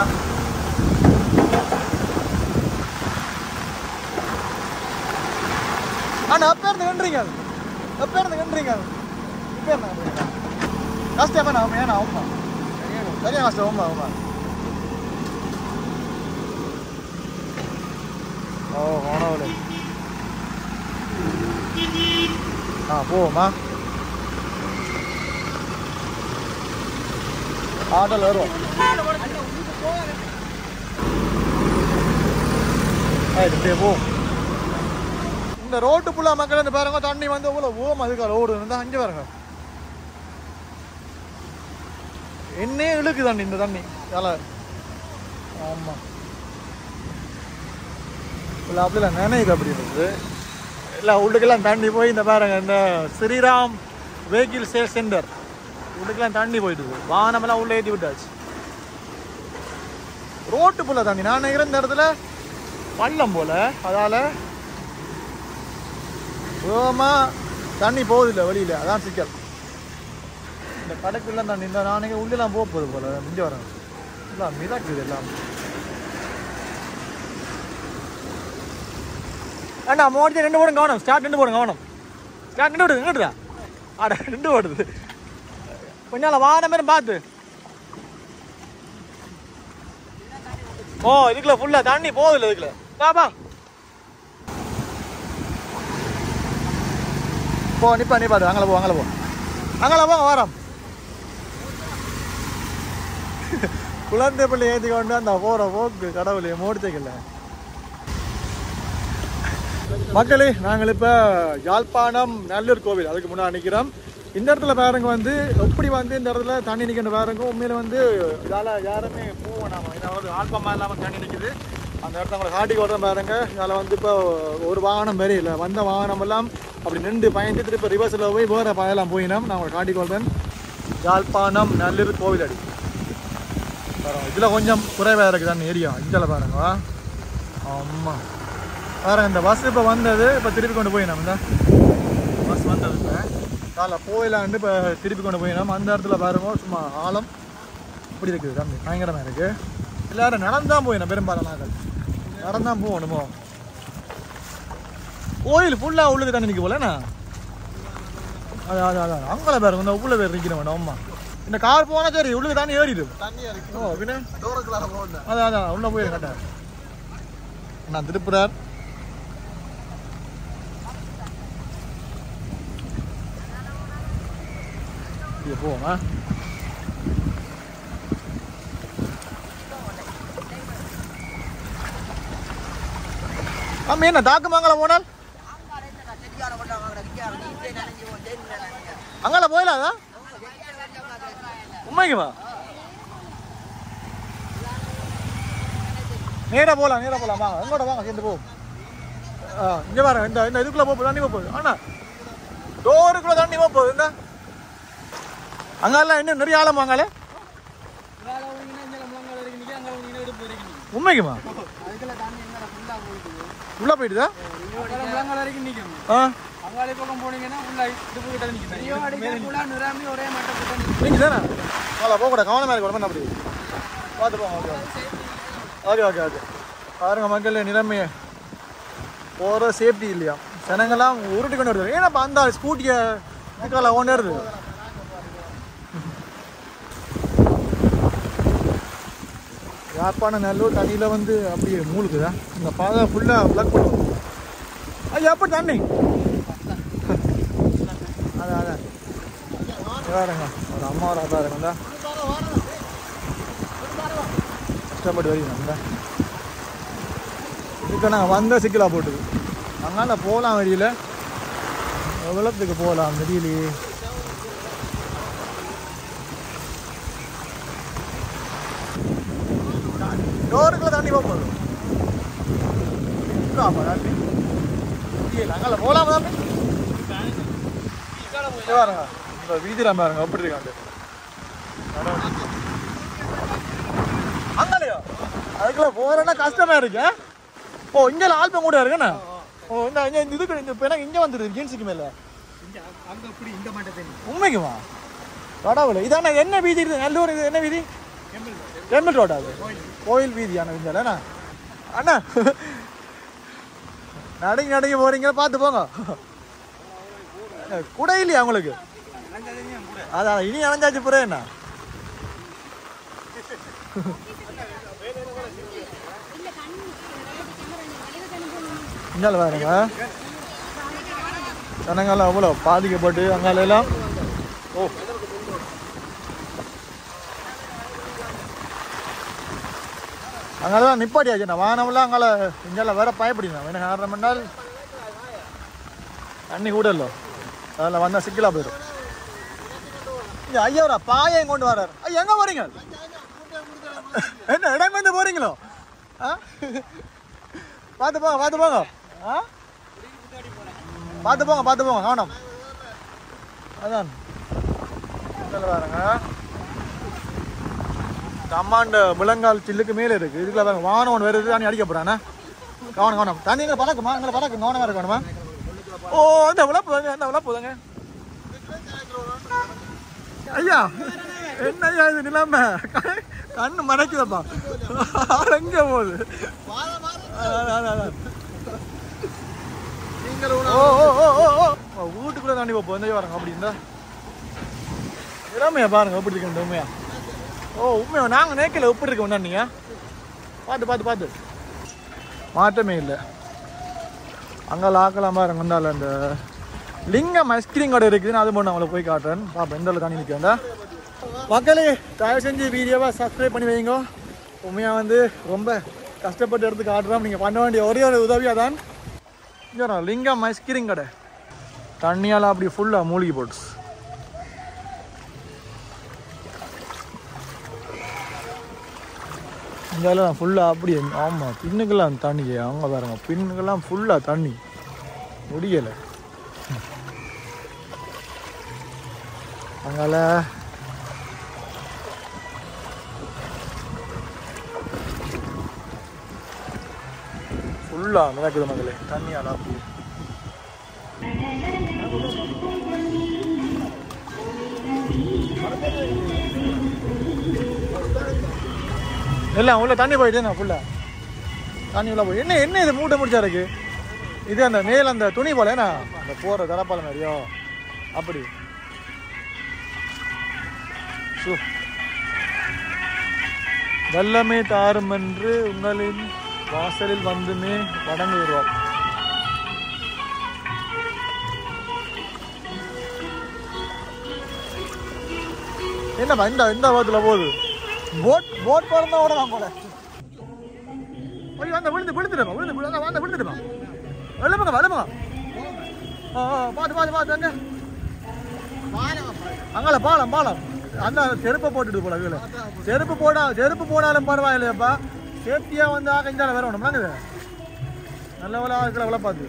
அண்ணா அப்போ இருந்து நின்றீங்க எப்போ இருந்து நின்றீங்க இப்போ என்ன கஷ்டமா நான் ஏன்னா ஆமா சரியா கஷ்டம் ஆமா ஆமா ஓ ஓனவளே ஆ போவோமா ஆட்டோல வருவோம் ஆயிட்டு இப்படியே போ இந்த ரோட்டு புள்ள மக்கள் இந்த பாருங்க தண்ணி வந்து இவ்வளோ ஓம் அதுக்கு ரோடு இருந்தால் அங்கே பாருங்க என்னே இழுக்கு தண்ணி இந்த தண்ணி தலை ஆமாம் இல்லை அப்படிலாம் நினைக்குது அப்படி இருந்தது எல்லாம் உள்ளுக்கெல்லாம் தண்ணி போய் இந்த பாருங்க இந்த ஸ்ரீராம் வெஹிக்கிள் சேல் சென்டர் உள்ளுக்கெல்லாம் தண்ணி போயிடுது வாகனமெல்லாம் உள்ளே ஏற்றி விட்டாச்சு ரோட்டு போல தண்ணி நான் நினைக்கிறேன் இந்த இடத்துல பள்ளம் போல அதால வேகமா தண்ணி போகுது இல்லை வெளியில அதான் சிக்கல் இந்த கடைக்குள்ள தண்ணி இந்த நான் நினைக்கிறேன் உள்ளெல்லாம் போக போகுது போல மிஞ்சி வரேன் இல்லை மிதக்குது எல்லாம் அண்ணா மோடி ரெண்டு போடும் கவனம் ஸ்டார்ட் ரெண்டு போடும் கவனம் ஸ்டார்ட் ரெண்டு விடுது எங்கிட்டுதா ஆட ரெண்டு ஓடுது கொஞ்சம் வாகனம் பேரும் பார்த்து ஓ இதுக்குள்ள ஃபுல்லா தண்ணி போகுதுல இதுக்குள்ள பாப்பா போ நிப்பா நிப்பா அது அங்கே போ அங்கே போ அங்கே போங்க வாரம் குழந்தை பிள்ளை ஏற்றி கொண்டு அந்த போகிற போக்கு கடவுளே மோடிச்சைக்கல மக்களே நாங்கள் இப்போ யாழ்ப்பாணம் நல்லூர் கோவில் அதுக்கு முன்னாடி நிற்கிறோம் இந்த இடத்துல பாருங்க வந்து எப்படி வந்து இந்த இடத்துல தண்ணி நிற்கிற பாருங்க உண்மையில வந்து இதால் யாருமே போக வேணாமா ஏன்னா வந்து ஆல்பமா இல்லாமல் தண்ணி நிற்குது அந்த இடத்துல உங்களை காட்டி ஓடுறோம் பாருங்க இதில் வந்து இப்போ ஒரு வாகனம் வேற இல்லை வந்த வாகனம் எல்லாம் அப்படி நின்று பயந்து திருப்பி ரிவர்ஸில் போய் வேற பயலாம் போயினோம் நான் உங்களை காட்டி கொள்றேன் யாழ்ப்பாணம் நல்லூர் கோவில் அடி பாருங்க இதில் கொஞ்சம் குறைவாக இருக்குது அந்த ஏரியா இதில் பாருங்க ஆமாம் பாருங்க இந்த பஸ் இப்போ வந்தது இப்போ திருப்பி கொண்டு போயினோம் இந்த பஸ் வந்தது இப்போ காலை போயிலாண்டு இப்போ திருப்பி கொண்டு போயினோம் அந்த இடத்துல பாருங்க சும்மா ஆழம் இப்படி இருக்குது தம்பி பயங்கரமாக இருக்குது எல்லாரும் நடந்தான் போயினோம் பெரும்பாலும் நாங்கள் நடந்தான் போகணுமோ கோயில் ஃபுல்லாக உள்ளுக்கு தண்ணி நிற்க போலண்ணா அது அது அதான் அங்கே பாருங்க இந்த உள்ள பேர் நிற்கிறோம் வேணும் அம்மா இந்த கார் போனால் சரி உள்ளுக்கு தண்ணி ஏறிடும் ஓ பின்ன அதான் அதான் உள்ள போயிடும் கரெக்டாக நான் திருப்புறார் இது போவோமா ஆமா என்ன தாக்குமாங்கல போனால் அங்கால போயிலாதா உண்மைக்குமா நேரா போலாம் நேரா போலாம் வாங்க எங்கோட வாங்க சேர்ந்து போவோம் ஆ இங்க பாருங்க இந்த இந்த இதுக்குள்ள போகுது தண்ணி போகுது அண்ணா டோருக்குள்ள தண்ணி போகுது இந்த அங்கெல்லாம் இன்னும் நிறைய ஆழம் வாங்கல உண்மைக்குமா உள்ள போயிடுதா ஆ நீங்க தானே அவ்வளோ போகக்கூடாது கவனமாக இருக்க உடம்பு அப்படி பார்த்து போங்க ஓகே ஓகே ஓகே ஓகே பாருங்க மக்கள் நிலைமையை போகிற சேஃப்டி இல்லையா ஜனங்கள்லாம் உருட்டி கொண்டு வருது ஏன்னா அந்த ஸ்கூட்டியை இதுக்கால ஓனருது யாழ்ப்பாணம் நல்லூர் தண்ணியில் வந்து அப்படியே மூழ்குதா இந்த பாதை ஃபுல்லாக பிளக் பண்ணுவோம் ஐயா எப்படி தண்ணி அதான் அதான் பாருங்க ஒரு அம்மா ஒரு அப்பா இருக்குங்களா கஷ்டப்பட்டு வரீங்க இதுக்கு நாங்கள் வந்த சிக்கலா போட்டுது அங்கால போகலாம் வெளியில் எவ்வளோத்துக்கு போகலாம் வெளியிலேயே டோருக்குள்ள தண்ணி போக போதும் ஆமா தண்ணி இல்லை அங்கால போகலாமா தம்பி இங்க பாருங்க இந்த வீதியில் பாருங்க எப்படி இருக்காண்டு அங்கலையோ அதுக்குள்ள போறேன்னா கஷ்டமா இருக்கு ஆ? ஓ இங்க ஆல்பம் கூட இருக்குண்ணா ஓ இந்த இங்க இந்த இதுக்கு இந்த இப்போ இங்க வந்துருது ஜீன்ஸுக்கு மேல உண்மைக்குமா கடவுளை இதான என்ன வீதி இது நல்லூர் இது என்ன வீதி டெம்பிள் ரோடா அது கோயில் வீதியான வீதியாலண்ணா அண்ணா நடுங்கி நடுங்கி போறீங்க பார்த்து போங்க கூட இல்லையா உங்களுக்கு அதான் இனி அணைஞ்சாச்சு புற என்ன இங்கால பாருங்க ஜனங்கள்லாம் அவ்வளோ பாதிக்கப்பட்டு அங்கால எல்லாம் ஓ அங்கெல்லாம் நிப்பாட்டியாச்சு நான் வானமெல்லாம் அங்கால இங்கெல்லாம் வேற பயப்படிங்க என்ன காரணம் என்றால் தண்ணி கூட இல்லை அதில் வந்தால் சிக்கலா போயிடும் இங்க ஐயாவரா பாயம் கொண்டு வராரு ஐயா எங்க வரீங்க என்ன இடம் வந்து போறீங்களோ ஆ பார்த்து போங்க பார்த்து போங்க ஆ பார்த்து போங்க பார்த்து போங்க கவனம் அதான் இதில் பாருங்க இந்த அம்மாண்ட முழங்கால் சில்லுக்கு மேலே இருக்கு இதுக்குள்ள பாருங்க வானம் ஒன்று வருது தண்ணி அடிக்க போறானே கவனம் கவனம் தண்ணி எங்களை பழக்குமா எங்களை பழக்கு கவனமாக இருக்கணுமா ஓ அந்த விளப்பு அந்த விளப்பு தாங்க ஐயா என்ன ஐயா இது நிலைமை க- கண்ணு மறைக்குதப்பா எங்க போகுது அதான், அதான், அதான். ஓ ஓ ஓ ஓ ஓ ஓ, வீட்டுக்குள்ள தாண்டி போப்போம் இந்த வரங்க அப்படி இருந்தா இளமையா பாருங்க எப்படி இருக்கு இந்த உண்மையா ஓ உண்மையா நாங்க நேக்கல எப்படி இருக்கு ஒண்ணா நீங்க பார்த்து பார்த்து பார்த்து மாற்றமே இல்லை அங்கே லாக்கலாம் பாருங்க வந்தால அந்த லிங்கம் ஐஸ்கிரீம் கடை இருக்குதுன்னு அது மட்டும் அவங்கள போய் காட்டுறேன் பாப்பா எந்த அளவு தண்ணி நிற்கிறேன்டா மக்களே தயவு செஞ்சு வீடியோவை சப்ஸ்கிரைப் பண்ணி வைங்க உண்மையாக வந்து ரொம்ப கஷ்டப்பட்டு எடுத்து காட்டுறோம் நீங்கள் பண்ண வேண்டிய ஒரே ஒரு உதவியாக தான் இங்கே வரோம், லிங்கம் ஐஸ்கிரீம் கடை தண்ணியால் அப்படி ஃபுல்லாக மூழ்கி போட்டு இங்கெல்லாம் ஃபுல்லாக அப்படி ஆமாம் பின்னுக்கெல்லாம் தண்ணி அவங்க பாருங்க பின்னுக்கெல்லாம் ஃபுல்லாக தண்ணி முடியலை அங்கால ஃபுல்லாக நடக்குது மகளே தண்ணியால் அப்படி எல்லாம் உள்ள தண்ணி போயிட்டு நான் ஃபுல்லாக தண்ணி உள்ள போய் என்ன என்ன இது மூட்டை முடிச்சா இருக்கு இது அந்த மேல அந்த துணி போல என்ன அந்த போற தரப்பால மாதிரியோ அப்படி சு. வல்லமே தாரும் என்று உங்களின் வாசலில் வந்துமே வணங்குகிறோம் என்னப்பா இந்த இந்த விதத்துல போகுது போட் போட் பிறந்தா விடலாம் போல ஐயோ அந்த விழுந்து விழுந்துடுமா விழுந்து விழுந்து அந்த விழுந்துடுமா எழுப்புங்க எழுப்புங்க ஆ ஆ, பார்த்து பார்த்து பார்த்து அங்க அங்கால பாலம் பாலம் அந்த செருப்பை போட்டுட்டு போல கீழே செருப்பு போடா செருப்பு போடாலும் பரவாயில்லையாப்பா சேஃப்டியா வந்து ஆக இந்தால வேற ஒன்று நாங்க நல்ல வேலை ஆட்களை விலை பார்த்து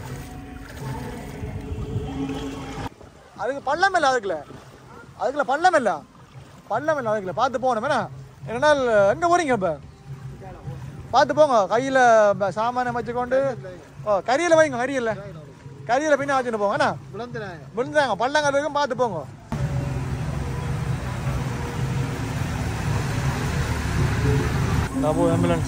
அதுக்கு பள்ளம் இல்லை அதுக்குள்ள அதுக்குள்ள பள்ளம் இல்லை பள்ளம் இல்லை அதுக்குள்ள பார்த்து போகணும் என்ன என்னன்னா எங்கே போறீங்க இப்போ பார்த்து போங்க கையில் சாமானை வச்சுக்கொண்டு ஓ கரியில் வைங்க கரியில் கரியில் பின்ன வச்சுட்டு போங்க என்ன விழுந்துறாங்க பள்ளங்கள் இருக்கும் பார்த்து போங்க டபு ஆம்புலன்ஸ்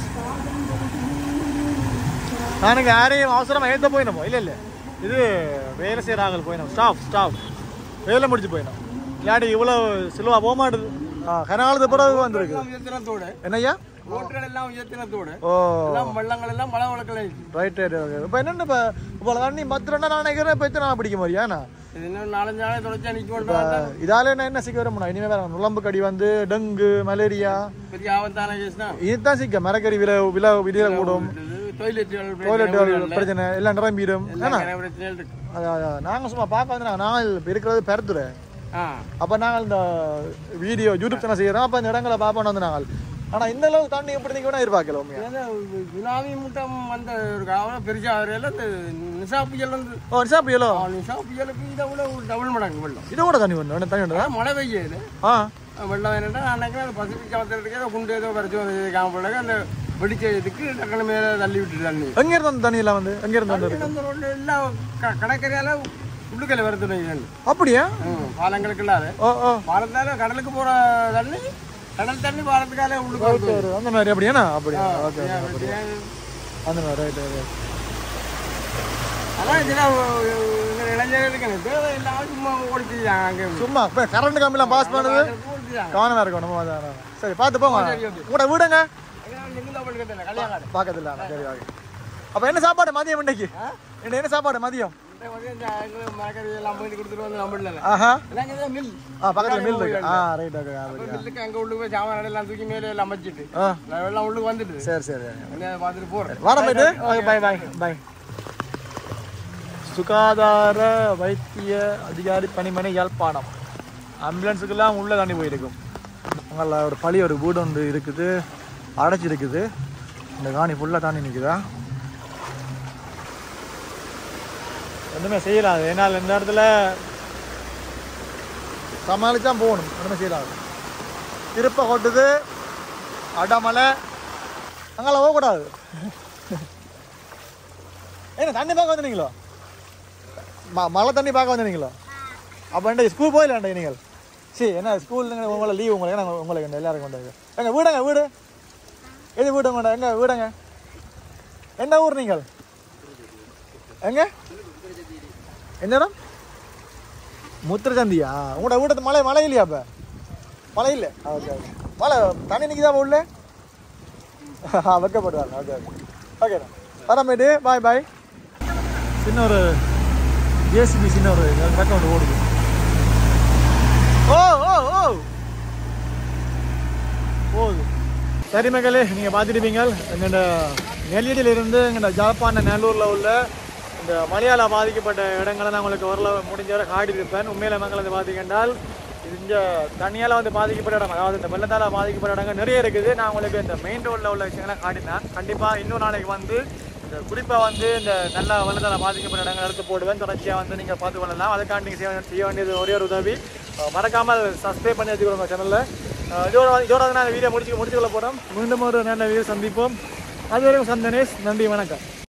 நானுங்க யாரையும் அவசரமாக ஏற்ற போயினோமோ இல்லை இல்லை இது வேலை செய்கிற ஆகல் போயினோம் ஸ்டாஃப் ஸ்டாஃப் வேலை முடிச்சு போயினோம் இல்லாட்டி இவ்வளோ சிலுவா போக மாட்டுது ஆ கனாலது பிறகு வந்திருக்கு
உயர்த்தினத்தோடு
என்னய்யா
ஓட்டுகள் எல்லாம் உயர்த்தினத்தோடு
ஓ
எல்லாம் வெள்ளங்கள் எல்லாம் மழை வழக்கில்
ரைட் ரைட் ஓகே இப்போ என்னென்ன இப்போ இப்போ தண்ணி பத்து ரெண்டா நான் நினைக்கிறேன் இப்போ எத்தனை நாள் பிடிக்க மாதிரியாண்ணா
இது இன்னும் நாலஞ்சு நாளே தொடர்ச்சியா நிற்க
இதால என்ன என்ன சிக்க வரமுண்ணா இனிமே வேற நுழம்பு கடி வந்து டெங்கு மலேரியா
பெரிய ஆபத்தான கேஸ் தான்
இதுதான் சிக்க மரக்கறி விலை விலை விலையில கூடும்
டொய்லெட்டுகள்
டோய்லெட் பிரச்சனை எல்லாம் நிரம்பிடும் ஏன்னா
பிரச்சனைகள் இருக்கு
அதான், அதான். நாங்க சும்மா பார்க்க வந்து நாங்கள் நாங்கள் இப்ப இருக்கிறது பெருத்துறை
ஆ
அப்போ நாங்கள் இந்த வீடியோ யூடியூப் சேனல் செய்கிறோம் அப்போ இந்த இடங்களை பார்ப்போம் வந்து நாங்கள் ஆனால் இந்த அளவுக்கு தண்ணி எப்படி நீங்கள் வேணா எதிர்பார்க்கல உண்மையா
ஏன்னா, சுனாமி மூட்டம் வந்த ஒரு காலம் பெருசா வரையில இந்த நிசா புயல் வந்து
ஓ நிசா புயலோ
ஆ, நிசா புயலுக்கு இதை விட ஒரு டபுள் மடங்கு வெள்ளம்
இது கூட தண்ணி வேணும் தண்ணி வேணுதா
அதான் மழை பெய்யுது
ஆ
வெள்ளம் என்னன்னா அன்னைக்கு அந்த பசிபிக் காலத்தில் இருக்கிற குண்டு ஏதோ பறிச்சு வந்து காம்பிள்ளாக அந்த வெடிச்சதுக்கு டக்குனு மேலே தள்ளி விட்டுட்டு தண்ணி
எங்க இருந்து அந்த தண்ணி எல்லாம் வந்து எங்க இருந்து வந்து
அந்த ரோடு எல்லாம் க- கடற்கரையால உள்ளுக்கலை வருது
அப்படியா
பாலங்களுக்கு இல்லாத
ஓ ஓ
பாலத்தால கடலுக்கு போற தண்ணி கடல் தண்ணி பாலத்துக்கால உள்ளுக்கு வருது
சரி, அந்த மாதிரி அப்படியாண்ணா அப்படியா ஓகே அந்த மாதிரி ரைட் ரைட்
அதான் இதுல இந்த இளைஞர்களுக்கு எனக்கு தேவை இல்லாம சும்மா ஓடிச்சுதான் அங்கே
சும்மா இப்போ கரண்ட் கம்பிலாம் பாஸ் பண்ணுது
ஓடிச்சுதான்
கவனமாக இருக்கணும் அதான், அதான். சரி பார்த்து போங்க உங்களோட வீடுங்க
கல்யாணம்
பக்கத்துல சரி ஓகே அப்போ என்ன சாப்பாடு மதியம் இன்னைக்கு இன்னைக்கு என்ன சாப்பாடு மதியம்
மரக்கறி எல்லாம் போயிட்டு கொடுத்துட்டு வந்து நம்மள
ஆஹா
நாங்கள் மில்
ஆ பக்கத்துல மில் இருக்கு ஆ ரைட் ஓகே அப்படியா
மில்லுக்கு அங்கே உள்ளுக்கு போய் சாமான் எல்லாம் தூக்கி மேலே எல்லாம் அமைச்சிட்டு
ஆ
எல்லாம் உள்ளுக்கு வந்துட்டு
சரி சரி
என்ன பார்த்துட்டு போறேன்
வர போயிட்டு ஓகே பை பை பை சுகாதார வைத்திய அதிகாரி பணிமனை யாழ்ப்பாணம் ஆம்புலன்ஸுக்கெல்லாம் உள்ள தாண்டி போயிருக்கும் அங்கே ஒரு பழைய ஒரு வீடு ஒன்று இருக்குது அடைச்சிருக்குது இந்த காணி ஃபுல்லாக தாண்டி நிற்குதா ஒன்றுமே செய்யலாம் அது ஏன்னா இந்த இடத்துல சமாளிச்சா போகணும் ஒன்றுமே செய்யலாம் திருப்ப கொட்டுது அடமலை அங்கெல்லாம் போகக்கூடாது ஏன்னா தண்ணி பார்க்க வந்தீங்களோ ம மழை தண்ணி பார்க்க வந்தீங்களோ அப்போ என்ன ஸ்கூல் போயிடலாண்டா நீங்கள் சரி என்ன ஸ்கூல் உங்களை லீவ் உங்களுக்கு ஏன்னா உங்களுக்கு இந்த எல்லாரும் கொண்டாங்க எங்க வீடுங்க வீடு எது வீடு கொண்டா எங்க வீடுங்க என்ன ஊர் நீங்கள் எங்க எந்த இடம் முத்திரச்சந்தியா உங்களோட வீட்டு மழை மழை இல்லையா அப்போ மழை இல்லை ஓகே ஓகே மழை தண்ணி நிற்கிதா உள்ள வெக்கப்படுவாங்க ஓகே ஓகே ஓகேண்ணா வரமேட்டு பாய் பாய் சின்ன ஒரு ஜேசிபி சின்ன ஒரு பேக்ரவுண்ட் ஓடுது ஓ ஓ ஓ போகுது சரி மக்களே நீங்கள் பார்த்துருப்பீங்க எங்களோட நெல்லியிலிருந்து எங்களோட ஜாப்பான நல்லூரில் உள்ள இந்த மலையாள பாதிக்கப்பட்ட இடங்களை நான் உங்களுக்கு ஓரளவு முடிஞ்ச வரை காட்டியிருப்பேன் உண்மையில மக்கள் வந்து பார்த்தீங்கன்றால் இது இந்த தண்ணியால் வந்து பாதிக்கப்பட்ட இடம் அதாவது இந்த வெள்ளத்தால் பாதிக்கப்பட்ட இடங்கள் நிறைய இருக்குது நான் உங்களுக்கு இந்த மெயின் ரோட்டில் உள்ள விஷயங்களை காட்டினேன் கண்டிப்பாக இன்னும் நாளைக்கு வந்து இந்த குறிப்பாக வந்து இந்த நல்ல வெள்ளத்தால் பாதிக்கப்பட்ட இடங்கள் எடுத்து போடுவேன் தொடர்ச்சியாக வந்து நீங்கள் பார்த்து கொள்ளலாம் அதுக்காண்டி நீங்கள் செய்ய செய்ய வேண்டியது ஒரே ஒரு உதவி அஹ் மறக்காமல் சப்ஸ்கிரைப் பண்ணி வச்சுக்கோங்க சேனலில் இதோட இதோட நான் வீடியோ முடிச்சு முடிச்சு கொள்ள போகிறோம் மீண்டும் ஒரு நல்ல வீடியோ சந்திப்போம் அதுவரைக்கும் சந்தனேஷ் நன்றி வணக்கம்